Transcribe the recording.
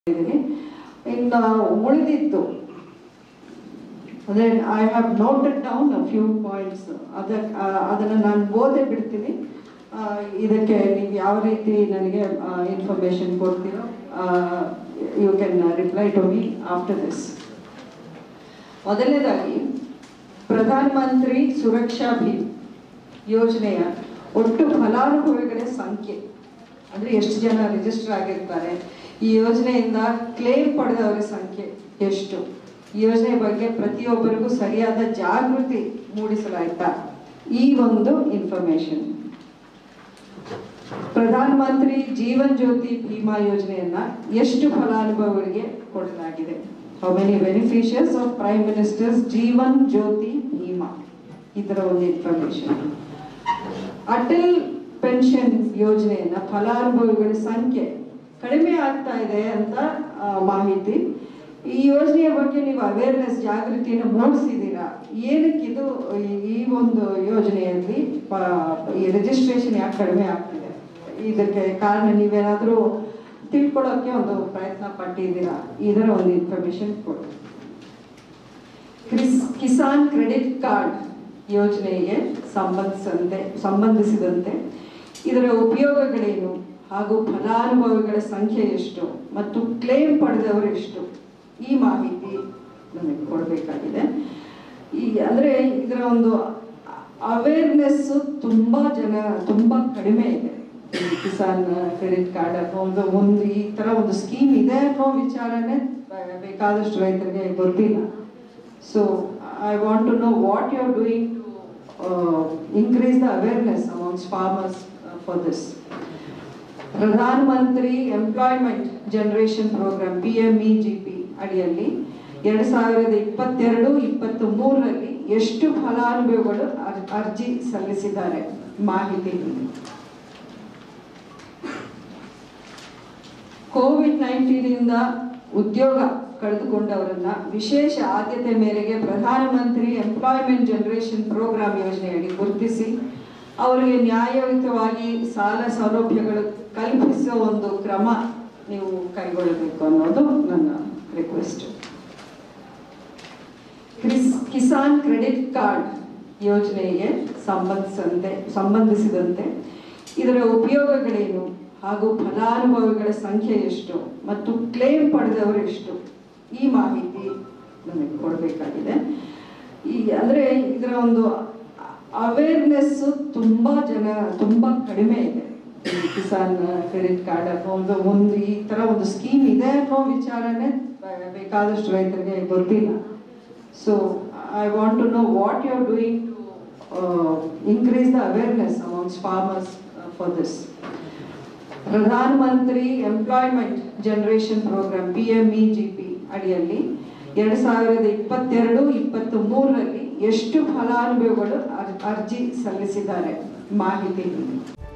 ಇದ್ದೀನಿ ಇನ್ನು ಉಳಿದಿದ್ದು ಅಂದರೆ I have noted down a few points ಅದಕ್ಕೆ ಅದನ್ನು ನಾನು ಓದೇ ಬಿಡ್ತೀನಿ ಆ, ಇದಕ್ಕೆ ನೀವು ಯಾವ ರೀತಿ ನನಗೆ ಇನ್ಫಾರ್ಮೇಷನ್ ಕೊಡ್ತೀರೋ you can reply to me after this ಮೊದಲನೇದಾಗಿ ಪ್ರಧಾನ ಮಂತ್ರಿ ಸುರಕ್ಷಾ ಭೀಮ್ ಯೋಜನೆಯ ಒಟ್ಟು ಫಲಾನುಭವಿಗಳ ಸಂಖ್ಯೆ ಅಂದರೆ ಎಷ್ಟು ಜನ ರಿಜಿಸ್ಟರ್ ಆಗಿರ್ತಾರೆ ಈ ಯೋಜನೆಯಿಂದ ಕ್ಲೇಮ್ ಪಡೆದವರ ಸಂಖ್ಯೆ ಎಷ್ಟು ಈ ಯೋಜನೆ ಬಗ್ಗೆ ಪ್ರತಿಯೊಬ್ಬರಿಗೂ ಸರಿಯಾದ ಜಾಗೃತಿ ಮೂಡಿಸಲಾಯ್ತಾ ಈ ಒಂದು ಇನ್ಫಾರ್ಮೇಶನ್ ಪ್ರಧಾನ ಮಂತ್ರಿ ಜೀವನ್ ಜ್ಯೋತಿ ಭೀಮಾ ಯೋಜನೆಯನ್ನ ಎಷ್ಟು ಫಲಾನುಭವಿಗಳಿಗೆ ಕೊಡಲಾಗಿದೆ how many beneficiaries of prime minister's Jeevan Jyoti Bima ಇದರ ಒಂದು ಇನ್ಫಾರ್ಮೇಶನ್ ಅಟಲ್ ಪೆನ್ಷನ್ ಯೋಜನೆಯನ್ನ ಫಲಾನುಭವಿಗಳ ಸಂಖ್ಯೆ ಕಡಿಮೆ ಆಗ್ತಾ ಇದೆ ಅಂತ ಆ, ಮಾಹಿತಿ ಈ ಯೋಜನೆಯ ಬಗ್ಗೆ ನೀವು ಅವೇರ್ನೆಸ್ ಜಾಗೃತಿಯನ್ನು ಮೂಡಿಸಿದ್ದೀರಾ ಏನಕ್ಕಿದು ಈ- ಈ ಒಂದು ಯೋಜನೆಯಲ್ಲಿ ಪ- ಈ ರಿಜಿಸ್ಟ್ರೇಷನ್ ಯಾಕೆ ಕಡಿಮೆ ಆಗ್ತಿದೆ ಇದಕ್ಕೆ ಕಾರಣ ನೀವೇನಾದರೂ ತಿಳ್ಕೊಳ್ಳೋಕೆ ಒಂದು ಪ್ರಯತ್ನ ಪಟ್ಟಿದ್ದೀರಾ ಇದರ ಒಂದು ಇನ್ಫಾರ್ಮೇಶನ್ ಕೊಡಿ ಕ್ರಿಸ್ ಕಿಸಾನ್ ಕ್ರೆಡಿಟ್ ಕಾರ್ಡ್ ಯೋಜನೆಗೆ ಸಂಬಂಧಿಸಂತೆ ಸಂಬಂಧಿಸಿದಂತೆ ಇದರ ಉಪಯೋಗಗಳೇನು ಹಾಗೂ ಫಲಾನುಭವಿಗಳ ಸಂಖ್ಯೆ ಎಷ್ಟು ಮತ್ತು ಕ್ಲೇಮ್ ಪಡೆದವರು ಎಷ್ಟು ಈ ಮಾಹಿತಿ ನಮಗೆ ಕೊಡಬೇಕಾಗಿದೆ ಈ ಅಂದರೆ ಇದರ ಒಂದು ಅವೇರ್ನೆಸ್ ತುಂಬ ಜನ ತುಂಬ ಕಡಿಮೆ ಇದೆ ಈ ಕಿಸಾನ್ ಕ್ರೆಡಿಟ್ ಕಾರ್ಡ್ ಅನ್ನೋ ಒಂದು ಒಂದು ಈ ಥರ ಒಂದು ಸ್ಕೀಮ್ ಇದೆ ಅನ್ನೋ ವಿಚಾರನೇ ಬೇಕಾದಷ್ಟು ರೈತರಿಗೆ ಗೊತ್ತಿಲ್ಲ so I want to know what you are doing to increase the awareness amongst farmers for this Pradhan Mantri employment generation programme P M E G P ಅಡಿಯಲ್ಲಿ ಎರಡು ಸಾವಿರದ ಇಪ್ಪತ್ತೆರಡು ಇಪ್ಪತ್ತ್ ಮೂರರಲ್ಲಿ ಎಷ್ಟು ಫಲಾನುಭವಿಗಳು ಅರ್- ಅರ್ಜಿ ಸಲ್ಲಿಸಿದ್ದಾರೆ ಮಾಹಿತಿ ಕೋವಿಡ್ ನೈನ್ಟೀನಿಂದ ಉದ್ಯೋಗ ಕಳೆದುಕೊಂಡವರನ್ನ ವಿಶೇಷ ಆದ್ಯತೆ ಮೇರೆಗೆ ಪ್ರಧಾನಮಂತ್ರಿ ಎಂಪ್ಲಾಯ್ಮೆಂಟ್ ಜನರೇಷನ್ ಪ್ರೋಗ್ರಾಂ ಯೋಜನೆಯಡಿ ಗುರುತಿಸಿ ಅವರಿಗೆ ನ್ಯಾಯಯುತವಾಗಿ ಸಾಲ ಸೌಲಭ್ಯಗಳು ಕಲ್ಪಿಸುವ ಒಂದು ಕ್ರಮ ನೀವು ಕೈಗೊಳ್ಳಬೇಕು ಅನ್ನೋದು ನನ್ನ ರಿಕ್ವೆಸ್ಟ್ ಕ್ರಿಸ್ ಕಿಸಾನ್ ಕ್ರೆಡಿಟ್ ಕಾರ್ಡ್ ಯೋಜನೆಗೆ ಸಂಬಂಧಿಸಂತೆ ಸಂಬಂಧಿಸಿದಂತೆ ಇದರ ಉಪಯೋಗಗಳೇನು ಹಾಗೂ ಫಲಾನುಭವಿಗಳ ಸಂಖ್ಯೆ ಎಷ್ಟು ಮತ್ತು ಕ್ಲೇಮ್ ಪಡೆದವರು ಎಷ್ಟು ಈ ಮಾಹಿತಿ ನಮಗೆ ಕೊಡಬೇಕಾಗಿದೆ ಈ ಅಂದರೆ ಇದರ ಒಂದು ಅವೇರ್ನೆಸ್ ತುಂಬ ಜನ ತುಂಬ ಕಡಿಮೆ ಇದೆ ಈ ಕಿಸಾನ್ ಕ್ರೆಡಿಟ್ ಕಾರ್ಡ್ ಅನ್ನೋ ಒಂದು ಒಂದು ಈ ಥರ ಒಂದು ಸ್ಕೀಮ್ ಇದೆ ಅನ್ನೋ ವಿಚಾರನೇ ಬೇಕಾದಷ್ಟು ರೈತರಿಗೆ ಗೊತ್ತಿಲ್ಲ so I want to know what you are doing to increase the awareness amongst farmers for this Pradhan Mantri employment generation programme P M E G P ಅಡಿಯಲ್ಲಿ ಎರಡು ಸಾವಿರದ ಇಪ್ಪತ್ತೆರಡು ಇಪ್ಪತ್ತ್ ಮೂರರಲ್ಲಿ ಎಷ್ಟು ಫಲಾನುಭವಿಗಳು ಅರ್- ಅರ್ಜಿ ಸಲ್ಲಿಸಿದ್ದಾರೆ ಮಾಹಿತಿ